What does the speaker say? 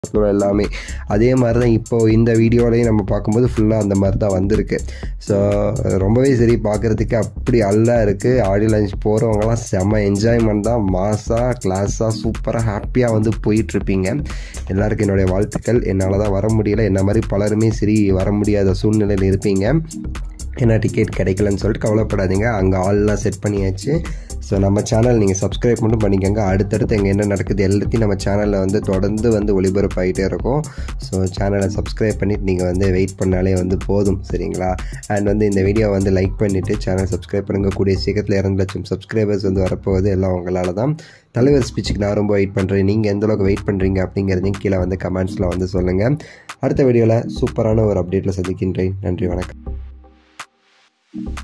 flow எல்லாமே அதே மாதிரி தான் இப்போது இந்த வீடியோலையும் நம்ம பார்க்கும்போது ஃபுல்லாக அந்த மாதிரி தான் வந்திருக்கு ஸோ ரொம்பவே சரி பார்க்குறதுக்கு அப்படி அல்லா இருக்குது ஆடியோ லான்ச் போகிறவங்கலாம் செம்ம என்ஜாய்மெண்ட் தான் மாஸாக கிளாஸாக சூப்பராக ஹாப்பியாக வந்து போயிட்டுருப்பீங்க எல்லாருக்கும் என்னுடைய வாழ்த்துக்கள் என்னால் தான் வர முடியல என்ன மாதிரி பலருமே சரி வர முடியாத சூழ்நிலையில் இருப்பீங்க ஏன்னா டிக்கெட் கிடைக்கலன்னு சொல்லிட்டு கவலைப்படாதீங்க அங்கே ஆல்லாம் செட் பண்ணியாச்சு ஸோ நம்ம சேனல் நீங்கள் சப்ஸ்கிரைப் மட்டும் பண்ணிக்கோங்க அடுத்தடுத்து எங்கே என்ன நடக்குது எல்லாத்தையும் நம்ம சேனலில் வந்து தொடர்ந்து வந்து ஒளிபரப்பாகிட்டே இருக்கும் ஸோ சேனலை சப்ஸ்கிரைப் பண்ணிவிட்டு நீங்கள் வந்து வெயிட் பண்ணாலே வந்து போதும் சரிங்களா அண்ட் வந்து இந்த வீடியோ வந்து லைக் பண்ணிவிட்டு சேனல் சப்ஸ்கிரைப் பண்ணுங்க கூடிய சீக்கிரத்தில் இரண்டு லட்சம் சப்ஸ்கிரைபர்ஸ் வந்து வரப்போகுது எல்லாம் உங்களால் தான் தலைவர் ஸ்பீச்சுக்கு நான் ரொம்ப வெயிட் பண்ணுறேன் நீங்கள் எந்த அளவுக்கு வெயிட் பண்ணுறீங்க அப்படிங்கிறதையும் கீழே வந்து கமெண்ட்ஸில் வந்து சொல்லுங்கள் அடுத்த வீடியோவில் சூப்பரான ஒரு அப்டேட்டில் சந்திக்கின்றேன் நன்றி வணக்கம்